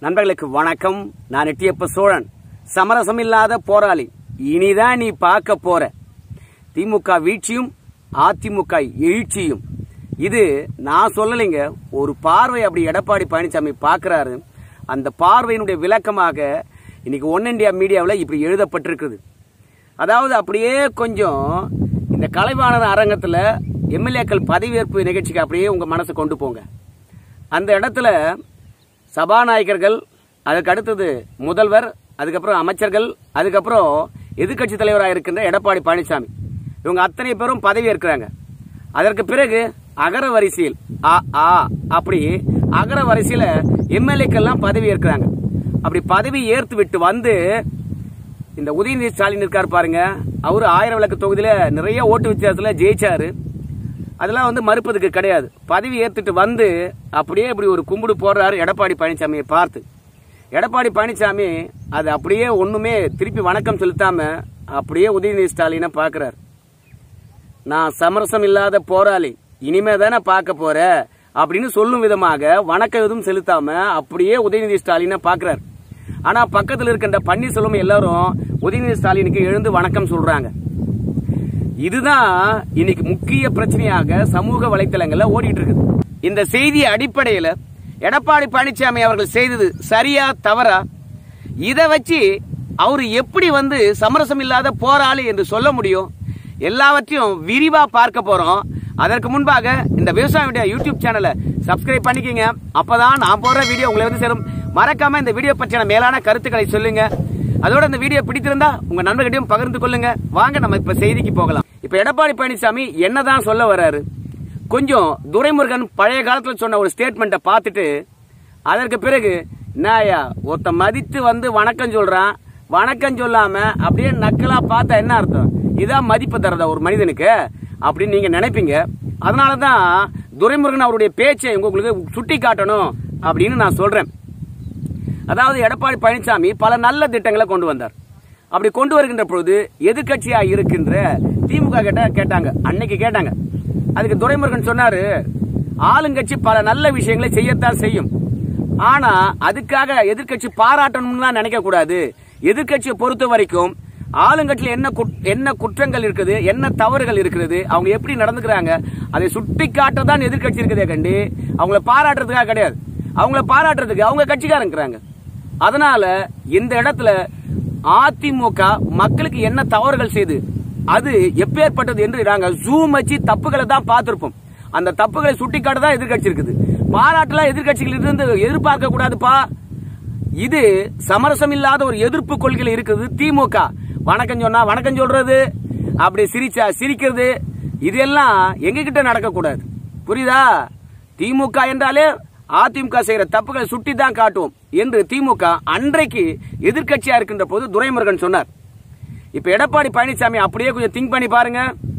நண்பர்களுக்கு வணக்கம் நான் எட்டியப்ப சோழன் சமரசம் இல்லாத போராளி இனிதான் நீ பார்க்க போற திமுக வீழ்ச்சியும் அதிமுக எழுச்சியும் இது நான் சொல்லலைங்க ஒரு பார்வை அப்படி எடப்பாடி பழனிசாமி பார்க்கறாரு அந்த பார்வையினுடைய விளக்கமாக இன்னைக்கு ஒன் இந்தியா மீடியாவில் இப்படி எழுதப்பட்டிருக்குது அதாவது அப்படியே கொஞ்சம் இந்த கலைவாணர் அரங்கத்தில் எம்எல்ஏக்கள் பதவியேற்பு நிகழ்ச்சிக்கு அப்படியே உங்க மனசை கொண்டு போங்க அந்த இடத்துல சபாநாயகர்கள் அதுக்கு அடுத்தது முதல்வர் அதுக்கப்புறம் அமைச்சர்கள் அதுக்கப்புறம் எதிர்க்கட்சி தலைவராக இருக்கின்ற எடப்பாடி பழனிசாமி இவங்க அத்தனை பேரும் பதவி ஏற்கிறாங்க அதற்கு பிறகு அகர வரிசையில் ஆ ஆ அப்படி அகர வரிசையில எம்எல்ஏக்கள்லாம் பதவி ஏற்கிறாங்க அப்படி பதவி ஏற்று விட்டு வந்து இந்த உதயநிதி ஸ்டாலின் இருக்கார் பாருங்க அவரு ஆயிரம் விளக்கு தொகுதியில நிறைய ஓட்டு வித்தியாசத்துல ஜெயிச்சாரு அதெல்லாம் வந்து மறுப்பதுக்கு கிடையாது பதவி ஏத்துட்டு வந்து அப்படியே இப்படி ஒரு கும்பிடு போடுறாரு எடப்பாடி பழனிசாமியை பார்த்து எடப்பாடி பழனிசாமி அது அப்படியே ஒண்ணுமே திருப்பி வணக்கம் செலுத்தாம அப்படியே உதயநிதி ஸ்டாலினை பார்க்கறாரு நான் சமரசம் இல்லாத போராளி இனிமே தானே பார்க்க போற அப்படின்னு சொல்லும் விதமாக வணக்கம் எதுவும் செலுத்தாம அப்படியே உதயநிதி ஸ்டாலினை பார்க்கறாரு ஆனா பக்கத்துல இருக்கின்ற பன்னீர்செல்வம் எல்லாரும் உதயநிதி ஸ்டாலினுக்கு எழுந்து வணக்கம் சொல்றாங்க இதுதான் இன்னைக்கு முக்கிய பிரச்சனையாக சமூக வலைத்தளங்கள்ல ஓடிட்டு இருக்குது இந்த செய்தி அடிப்படையில எடப்பாடி பழனிசாமி அவர்கள் செய்தது சரியா தவறா இதை வச்சு அவர் எப்படி வந்து சமரசம் இல்லாத போராளி என்று சொல்ல முடியும் எல்லாவற்றையும் விரிவா பார்க்க போறோம் அதற்கு முன்பாக இந்த விவசாய யூடியூப் சேனலை சப்ஸ்கிரைப் பண்ணிக்கங்க அப்பதான் நான் போடுற வீடியோ உங்களை வந்து சேரும் மறக்காம இந்த வீடியோ பற்றின மேலான கருத்துக்களை சொல்லுங்க அதோட இந்த வீடியோ பிடித்திருந்தா உங்க நண்பர்கிட்டயும் பகிர்ந்து கொள்ளுங்க வாங்க நம்ம இப்ப செய்திக்கு போகலாம் இப்ப எடப்பாடி பழனிசாமி என்னதான் சொல்ல வர்றாரு கொஞ்சம் துரைமுருகன் பழைய காலத்துல சொன்ன ஒரு ஸ்டேட்மெண்ட்டை பார்த்துட்டு அதற்கு பிறகு நாயா ஒருத்த மதித்து வந்து வணக்கம் சொல்றான் வணக்கம் சொல்லாம அப்படியே நக்கலா பார்த்தா என்ன அர்த்தம் இதான் மதிப்பு தரதா ஒரு மனிதனுக்கு அப்படின்னு நீங்க நினைப்பீங்க அதனாலதான் துரைமுருகன் அவருடைய பேச்சை உங்களுக்கு சுட்டி காட்டணும் அப்படின்னு நான் சொல்றேன் அதாவது எடப்பாடி பழனிசாமி பல நல்ல திட்டங்களை கொண்டு வந்தார் அப்படி கொண்டு வருகின்ற பொழுது எதிர்க்கட்சியா இருக்கின்ற திமுக கிட்ட கேட்டாங்க அன்னைக்கு கேட்டாங்க அதுக்கு துரைமுருகன் சொன்னாரு ஆளுங்கட்சி பல நல்ல விஷயங்களை செய்யத்தான் செய்யும் ஆனா அதுக்காக எதிர்க்கட்சி பாராட்டணும்லாம் நினைக்க கூடாது எதிர்க்கட்சியை பொறுத்த வரைக்கும் ஆளுங்கட்சியில் என்ன குட்- என்ன குற்றங்கள் இருக்குது என்ன தவறுகள் இருக்கிறது அவங்க எப்படி நடந்துக்கிறாங்க அதை சுட்டி காட்டதான் எதிர்க்கட்சி இருக்குதே கண்டி அவங்கள பாராட்டுறதுக்காக கிடையாது அவங்கள பாராட்டுறதுக்கு அவங்க கட்சிக்காரங்கிறாங்க அதனால இந்த இடத்துல அதிமுக மக்களுக்கு என்ன தவறுகள் செய்து அது எப்பேற்பட்டது என்று நாங்க ஜூம் வச்சு தப்புகளை தான் பார்த்திருப்போம் அந்த தப்புகளை சுட்டிக்காட்ட தான் எதிர்க்கட்சி இருக்குது பாராட்டுலாம் எதிர்க்கட்சிகள் இருந்து எதிர்பார்க்க கூடாதுப்பா இது சமரசம் இல்லாத ஒரு எதிர்ப்பு கொள்கையில் இருக்குது திமுக வணக்கம் சொன்னா வணக்கம் சொல்றது அப்படி சிரிச்சா சிரிக்கிறது இதெல்லாம் எங்க கிட்ட நடக்க கூடாது புரியுதா திமுக என்றாலே அதிமுக செய்யற தப்புகளை சுட்டி தான் காட்டுவோம் என்று திமுக அன்றைக்கு எதிர்க்கட்சியா இருக்கின்ற போது துரைமுருகன் சொன்னார் இப்ப எடப்பாடி பழனிசாமி அப்படியே கொஞ்சம் திங்க் பண்ணி பாருங்க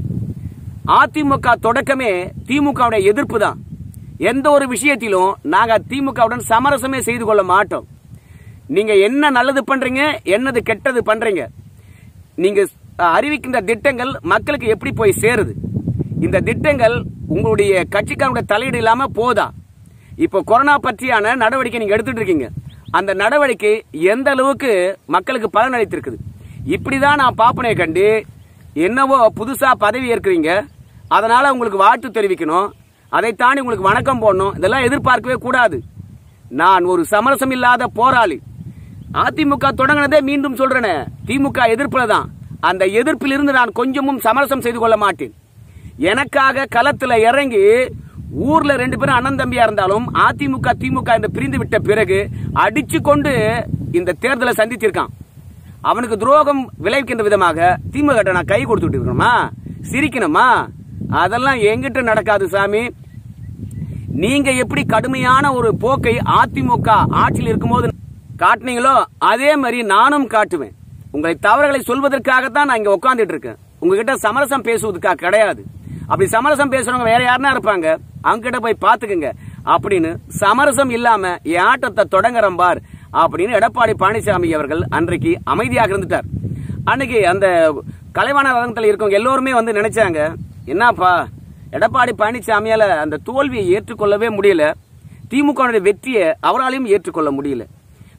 அதிமுக தொடக்கமே திமுகவுடைய எதிர்ப்பு தான் எந்த ஒரு விஷயத்திலும் நாங்க திமுகவுடன் சமரசமே செய்து கொள்ள மாட்டோம் நீங்க என்ன நல்லது பண்றீங்க என்னது கெட்டது பண்றீங்க நீங்க அஹ், அறிவிக்கின்ற திட்டங்கள் மக்களுக்கு எப்படி போய் சேருது இந்த திட்டங்கள் உங்களுடைய கட்சிக்காரனுடைய தலையீடு இல்லாம போதா இப்போ கொரோனா பற்றியான நடவடிக்கை நீங்க எடுத்துட்டு இருக்கீங்க அந்த நடவடிக்கை எந்த அளவுக்கு மக்களுக்கு பலன் அளித்திருக்குது இப்படிதான் நான் பாப்பனே கண்டு என்னவோ புதுசா பதவி ஏற்கிறீங்க அதனால உங்களுக்கு வாழ்த்து தெரிவிக்கணும் அதை தாண்டி உங்களுக்கு வணக்கம் போடணும் இதெல்லாம் எதிர்பார்க்கவே கூடாது நான் ஒரு சமரசம் இல்லாத போராளி அதிமுக தொடங்கினதே மீண்டும் சொல்றேனே திமுக எதிர்ப்புல தான் அந்த எதிர்ப்பில் இருந்து நான் கொஞ்சமும் சமரசம் செய்து கொள்ள மாட்டேன் எனக்காக களத்துல இறங்கி ஊர்ல ரெண்டு பேரும் அண்ணன் தம்பியா இருந்தாலும் அதிமுக திமுக என்று பிரிந்து விட்ட பிறகு அடிச்சு கொண்டு இந்த தேர்தலை சந்திச்சிருக்கான் அவனுக்கு துரோகம் விளைவிக்கின்ற விதமாக திமுக கிட்ட நான் கை கொடுத்துட்டு இருக்கணுமா சிரிக்கணுமா அதெல்லாம் எங்கிட்ட நடக்காது சாமி நீங்க எப்படி கடுமையான ஒரு போக்கை அதிமுக ஆட்சியில் இருக்கும்போது காட்டுனீங்களோ அதே மாதிரி நானும் காட்டுவேன் உங்களை தவறுகளை சொல்வதற்காகத்தான் நான் இங்க உட்கார்ந்துட்டு இருக்கேன் உங்ககிட்ட சமரசம் பேசுவதற்காக கிடையாது அப்படி சமரசம் பேசுறவங்க வேற யாருன்னா இருப்பாங்க அவங்க கிட்ட போய் பாத்துக்குங்க அப்படின்னு சமரசம் இல்லாம என் ஆட்டத்தை தொடங்குறேன் பார் அப்படின்னு எடப்பாடி பழனிசாமி அவர்கள் அன்றைக்கு அமைதியாக இருந்துட்டார் அன்னைக்கு அந்த கலைவாணர் அரங்கத்தில் இருக்கவங்க எல்லோருமே வந்து நினைச்சாங்க என்னப்பா எடப்பாடி பழனிசாமியால அந்த தோல்வியை ஏற்றுக்கொள்ளவே முடியல திமுக வெற்றியை அவராலையும் ஏற்றுக்கொள்ள முடியல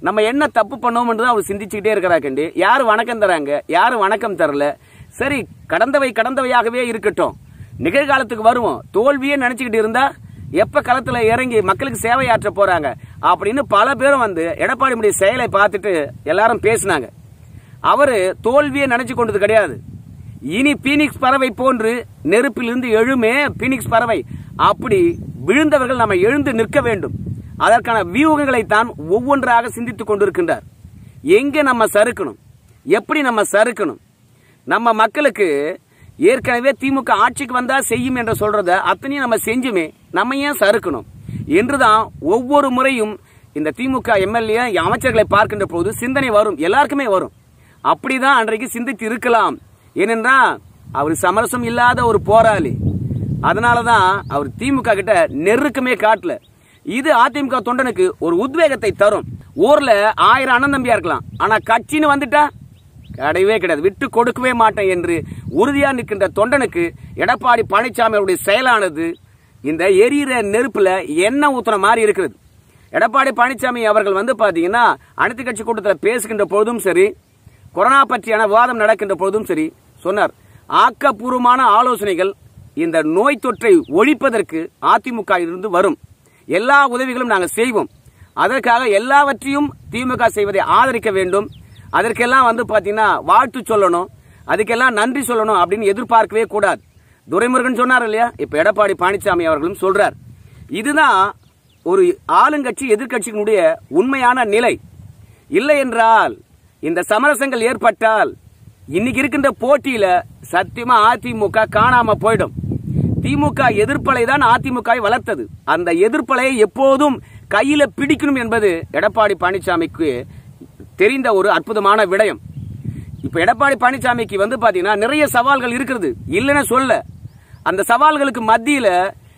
நம்ம என்ன தப்பு பண்ணோம்ன்றது அவர் சிந்திச்சுக்கிட்டே இருக்கிறா கண்டி யாரு வணக்கம் தராங்க யாரு வணக்கம் தரல சரி கடந்தவை கடந்தவையாகவே இருக்கட்டும் நிகழ்காலத்துக்கு வருவோம் தோல்வியே நினைச்சுக்கிட்டு இருந்தா எப்ப களத்துல இறங்கி மக்களுக்கு சேவையாற்ற போறாங்க அப்படின்னு பல பேரும் வந்து எடப்பாடியுடைய செயலை பார்த்துட்டு எல்லாரும் பேசினாங்க அவரு தோல்வியை நினைச்சு கொண்டது கிடையாது இனி பீனிக்ஸ் பறவை போன்று நெருப்பிலிருந்து எழுமே பீனிக்ஸ் பறவை அப்படி விழுந்தவர்கள் நம்ம எழுந்து நிற்க வேண்டும் அதற்கான வியூகங்களை தான் ஒவ்வொன்றாக சிந்தித்துக் கொண்டிருக்கின்றார் எங்க நம்ம சறுக்கணும் எப்படி நம்ம சறுக்கணும் நம்ம மக்களுக்கு ஏற்கனவே திமுக ஆட்சிக்கு வந்தா செய்யும் என்று சொல்றத அத்தனையும் நம்ம செஞ்சுமே நம்ம ஏன் சறுக்கணும் என்றுதான் ஒவ்வொரு முறையும் இந்த திமுக எம்எல்ஏ அமைச்சர்களை பார்க்கின்ற போது சிந்தனை வரும் எல்லாருக்குமே வரும் அப்படிதான் அன்றைக்கு சிந்தித்து இருக்கலாம் ஏனென்றா அவர் சமரசம் இல்லாத ஒரு போராளி அதனாலதான் அவர் திமுக கிட்ட நெருக்கமே காட்டல இது அதிமுக தொண்டனுக்கு ஒரு உத்வேகத்தை தரும் ஊர்ல ஆயிரம் அண்ணன் தம்பியா இருக்கலாம் ஆனா கட்சின்னு வந்துட்டா கிடையவே கிடையாது விட்டு கொடுக்கவே மாட்டேன் என்று உறுதியா நிற்கின்ற தொண்டனுக்கு எடப்பாடி பழனிசாமி அவருடைய செயலானது இந்த எரியிற நெருப்புல எண்ணெய் ஊத்துற மாதிரி இருக்கிறது எடப்பாடி பழனிசாமி அவர்கள் வந்து பாத்தீங்கன்னா அனைத்து கட்சி கூட்டத்தில் பேசுகின்ற பொழுதும் சரி கொரோனா பற்றியான விவாதம் நடக்கின்ற பொழுதும் சரி சொன்னார் ஆக்கப்பூர்வமான ஆலோசனைகள் இந்த நோய் தொற்றை ஒழிப்பதற்கு அதிமுக இருந்து வரும் எல்லா உதவிகளும் நாங்கள் செய்வோம் அதற்காக எல்லாவற்றையும் திமுக செய்வதை ஆதரிக்க வேண்டும் அதற்கெல்லாம் வந்து பாத்தீங்கன்னா வாழ்த்து சொல்லணும் அதுக்கெல்லாம் நன்றி சொல்லணும் அப்படின்னு எதிர்பார்க்கவே கூடாது துரைமுருகன் சொன்னார் இல்லையா இப்ப எடப்பாடி பழனிசாமி அவர்களும் சொல்றார் இதுதான் ஒரு ஆளுங்கட்சி எதிர்க்கட்சியினுடைய உண்மையான நிலை இல்லை என்றால் இந்த சமரசங்கள் ஏற்பட்டால் இன்னைக்கு இருக்கின்ற போட்டியில சத்தியமா அதிமுக காணாம போயிடும் திமுக எதிர்ப்பலை தான் அதிமுகவை வளர்த்தது அந்த எதிர்ப்பலையை எப்போதும் கையில பிடிக்கணும் என்பது எடப்பாடி பழனிசாமிக்கு தெரிந்த ஒரு அற்புதமான விடயம் இப்ப எடப்பாடி பழனிசாமிக்கு வந்து பாத்தீங்கன்னா நிறைய சவால்கள் இருக்கிறது இல்லைன்னு சொல்ல அந்த சவால்களுக்கு மத்தியில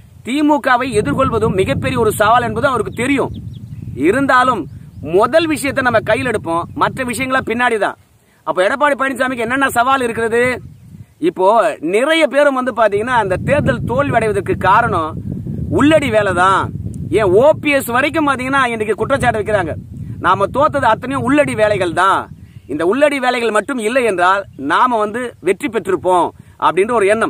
திமுகவை எதிர்கொள்வதும் மிகப்பெரிய ஒரு சவால் என்பதும் அவருக்கு தெரியும் இருந்தாலும் முதல் விஷயத்தை நம்ம கையில் எடுப்போம் மற்ற விஷயங்கள பின்னாடி தான் அப்போ எடப்பாடி பழனிசாமிக்கு என்னென்ன சவால் இருக்கிறது இப்போ நிறைய பேரும் வந்து பாத்தீங்கன்னா அந்த தேர்தல் தோல்வி அடைவதற்கு காரணம் உள்ளடி வேலை தான் ஏன் ஓபிஎஸ் வரைக்கும் பாத்தீங்கன்னா இன்னைக்கு குற்றச்சாட்டு வைக்கிறாங்க நாம தோத்தது அத்தனையும் உள்ளடி வேலைகள் தான் இந்த உள்ளடி வேலைகள் மட்டும் இல்லை என்றால் நாம வந்து வெற்றி பெற்றிருப்போம் அப்படின்ற ஒரு எண்ணம்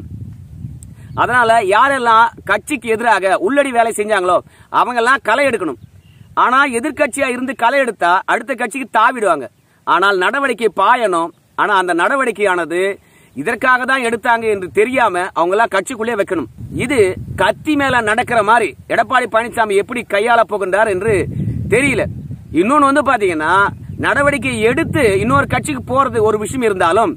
அதனால யாரெல்லாம் கட்சிக்கு எதிராக உள்ளடி வேலை செஞ்சாங்களோ அவங்கெல்லாம் களை எடுக்கணும் ஆனா எதிர்க்கட்சியா இருந்து களை எடுத்தா அடுத்த கட்சிக்கு தாவிடுவாங்க ஆனால் நடவடிக்கை பாயணும் ஆனா அந்த நடவடிக்கையானது இதற்காக தான் எடுத்தாங்க என்று தெரியாம அவங்க எல்லாம் கட்சிக்குள்ளே வைக்கணும் இது கத்தி மேல நடக்கிற மாதிரி எடப்பாடி பழனிசாமி எப்படி கையாள போகின்றார் என்று தெரியல இன்னொன்னு வந்து பாத்தீங்கன்னா நடவடிக்கை எடுத்து இன்னொரு கட்சிக்கு போறது ஒரு விஷயம் இருந்தாலும்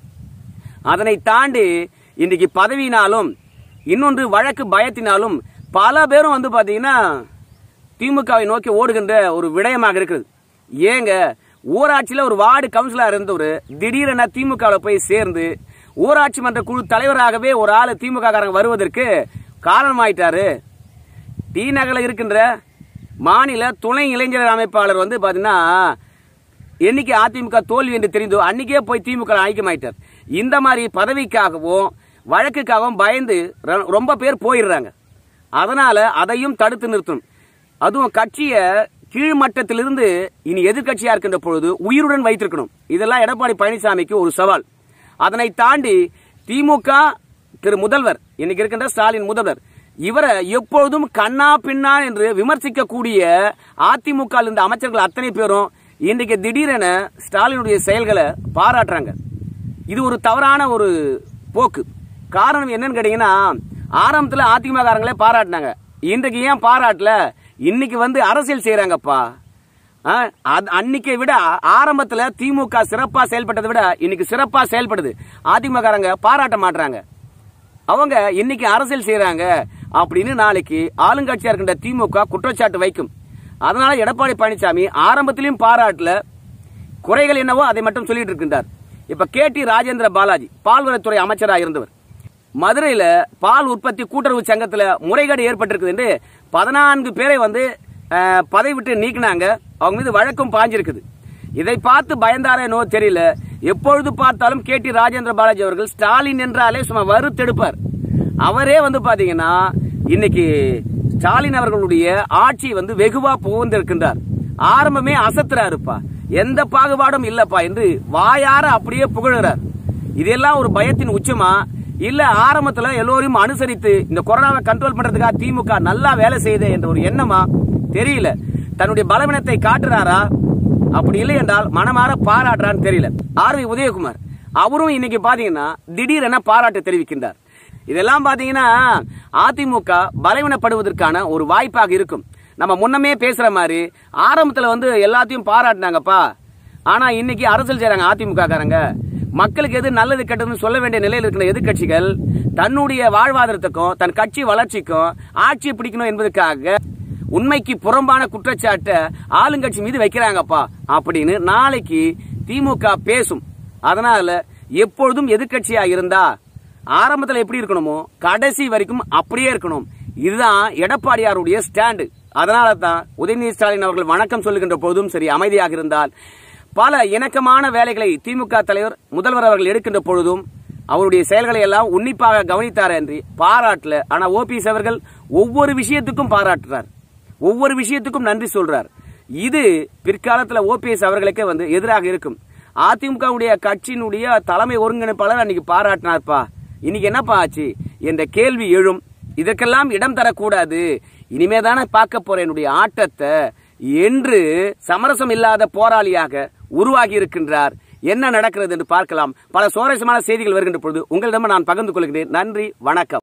அதனை தாண்டி இன்னைக்கு பதவியினாலும் இன்னொன்று வழக்கு பயத்தினாலும் பல பேரும் வந்து பாத்தீங்கன்னா திமுகவை நோக்கி ஓடுகின்ற ஒரு விடயமாக இருக்குது ஏங்க ஊராட்சியில ஒரு வார்டு கவுன்சிலர் இருந்தவர் திடீரென திமுகவில் போய் சேர்ந்து ஊராட்சி மன்ற குழு தலைவராகவே ஒரு ஆளு திமுக காரங்க வருவதற்கு காரணமாயிட்டாரு டி நகரில் இருக்கின்ற மாநில துணை இளைஞர் அமைப்பாளர் வந்து பாத்தீங்கன்னா என்னைக்கு அதிமுக தோல்வி என்று தெரிந்தோ அன்னைக்கே போய் திமுக ஐக்கியமாயிட்டார் இந்த மாதிரி பதவிக்காகவும் வழக்குக்காகவும் பயந்து ர- ரொம்ப பேர் போயிடுறாங்க அதனால அதையும் தடுத்து நிறுத்தணும் அதுவும் கட்சியை கீழ்மட்டத்திலிருந்து இனி எதிர்க்கட்சியா இருக்கின்ற பொழுது உயிருடன் வைத்திருக்கணும் இதெல்லாம் எடப்பாடி பழனிசாமிக்கு ஒரு சவால் அதனை தாண்டி திமுக திரு முதல்வர் இன்னைக்கு இருக்கின்ற ஸ்டாலின் முதல்வர் இவரை எப்பொழுதும் கண்ணா பின்னா என்று விமர்சிக்கக்கூடிய அதிமுக இருந்த அமைச்சர்கள் அத்தனை பேரும் இன்றைக்கு திடீரென ஸ்டாலினுடைய செயல்களை பாராட்டுறாங்க இது ஒரு தவறான ஒரு போக்கு காரணம் என்னன்னு கேட்டீங்கன்னா ஆரம்பத்துல அதிமுக காரங்களே பாராட்டினாங்க இன்றைக்கு ஏன் பாராட்டல இன்னைக்கு வந்து அரசியல் செய்யறாங்கப்பா அன்னைக்கை விட ஆரம்பத்துல திமுக சிறப்பா செயல்பட்டதை விட இன்னைக்கு சிறப்பா செயல்படுது அதிமுக காரங்க பாராட்ட மாட்டாங்க அவங்க இன்னைக்கு அரசியல் செய்யறாங்க அப்படின்னு நாளைக்கு ஆளுங்கட்சியா இருக்கின்ற திமுக குற்றச்சாட்டு வைக்கும் அதனால எடப்பாடி பழனிசாமி ஆரம்பத்திலையும் பாராட்டல குறைகள் என்னவோ அதை மட்டும் சொல்லிட்டு இருக்கின்றார் இப்ப கே டி ராஜேந்திர பாலாஜி பால்வளத்துறை அமைச்சராக இருந்தவர் மதுரையில பால் உற்பத்தி கூட்டுறவு சங்கத்துல முறைகேடு ஏற்பட்டிருக்குது என்று பதினான்கு பேரை வந்து அஹ், பதவி விட்டு நீக்கினாங்க அவங்க மீது வழக்கும் பாஞ்சிருக்குது இதை பார்த்து பயந்தாரோ என்னவோ தெரியல எப்பொழுது பார்த்தாலும் கே டி ராஜேந்திர பாலாஜி அவர்கள் ஸ்டாலின் என்றாலே சும்மா வறுத்தெடுப்பார் அவரே வந்து பாத்தீங்கன்னா இன்னைக்கு ஸ்டாலின் அவர்களுடைய ஆட்சி வந்து வெகுவா புகுந்திருக்கின்றார் ஆரம்பமே அசத்துறாருப்பா எந்த பாகுபாடும் இல்லப்பா என்று வாயார அப்படியே புகழுறார் இதெல்லாம் ஒரு பயத்தின் உச்சமா இல்ல ஆரம்பத்துல எல்லோரையும் அனுசரித்து இந்த கொரோனாவை கண்ட்ரோல் பண்றதுக்காக திமுக நல்லா வேலை செய்யுது என்ற ஒரு எண்ணமா தெரியல தன்னுடைய பலவீனத்தை காட்டுறாரா அப்படி இல்லை என்றால் மனமாற பாராட்டுறான்னு தெரியல ஆர் வி உதயகுமார் அவரும் இன்னைக்கு பாத்தீங்கன்னா திடீரென பாராட்டு தெரிவிக்கின்றார் இதெல்லாம் பாத்தீங்கன்னா அதிமுக பலவீனப்படுவதற்கான ஒரு வாய்ப்பாக இருக்கும் நம்ம முன்னமே பேசுற மாதிரி ஆரம்பத்துல வந்து எல்லாத்தையும் பாராட்டினாங்கப்பா ஆனா இன்னைக்கு அரசியல் செய்றாங்க அதிமுக காரங்க மக்களுக்கு எது நல்லது கெட்டதுன்னு சொல்ல வேண்டிய நிலையில் இருக்கிற எதிர்க்கட்சிகள் தன்னுடைய வாழ்வாதாரத்துக்கும் தன் கட்சி வளர்ச்சிக்கும் ஆட்சியை பிடிக்கணும் என்பதற்காக உண்மைக்கு புறம்பான குற்றச்சாட்டை ஆளுங்கட்சி மீது வைக்கிறாங்கப்பா அப்படின்னு நாளைக்கு திமுக பேசும் அதனால எப்பொழுதும் எதிர்க்கட்சியா இருந்தா ஆரம்பத்துல எப்படி இருக்கணுமோ கடைசி வரைக்கும் அப்படியே இருக்கணும் இதுதான் எடப்பாடியாருடைய ஸ்டாண்டு அதனால தான் உதயநிதி ஸ்டாலின் அவர்கள் வணக்கம் சொல்லுகின்ற போதும் சரி அமைதியாக இருந்தால் பல இணக்கமான வேலைகளை திமுக தலைவர் முதல்வர் அவர்கள் எடுக்கின்ற பொழுதும் அவருடைய செயல்களை எல்லாம் உன்னிப்பாக கவனித்தார் என்று பாராட்டல ஆனா ஓபிஎஸ் அவர்கள் ஒவ்வொரு விஷயத்துக்கும் பாராட்டுறார் ஒவ்வொரு விஷயத்துக்கும் நன்றி சொல்றார் இது பிற்காலத்துல ஓபிஎஸ் அவர்களுக்கே வந்து எதிராக இருக்கும் அதிமுகவுடைய கட்சியினுடைய தலைமை ஒருங்கிணைப்பாளர் அன்னைக்கு பாராட்டினார்ப்பா இன்னைக்கு என்னப்பா ஆச்சு என்ற கேள்வி எழும் இதற்கெல்லாம் இடம் தரக்கூடாது இனிமே தானே பார்க்க போற என்னுடைய ஆட்டத்தை என்று சமரசம் இல்லாத போராளியாக உருவாகி இருக்கின்றார் என்ன நடக்கிறது என்று பார்க்கலாம் பல சுவாரஸ்யமான செய்திகள் வருகின்ற பொழுது உங்களிடம் நான் பகிர்ந்து கொள்கிறேன் நன்றி வணக்கம்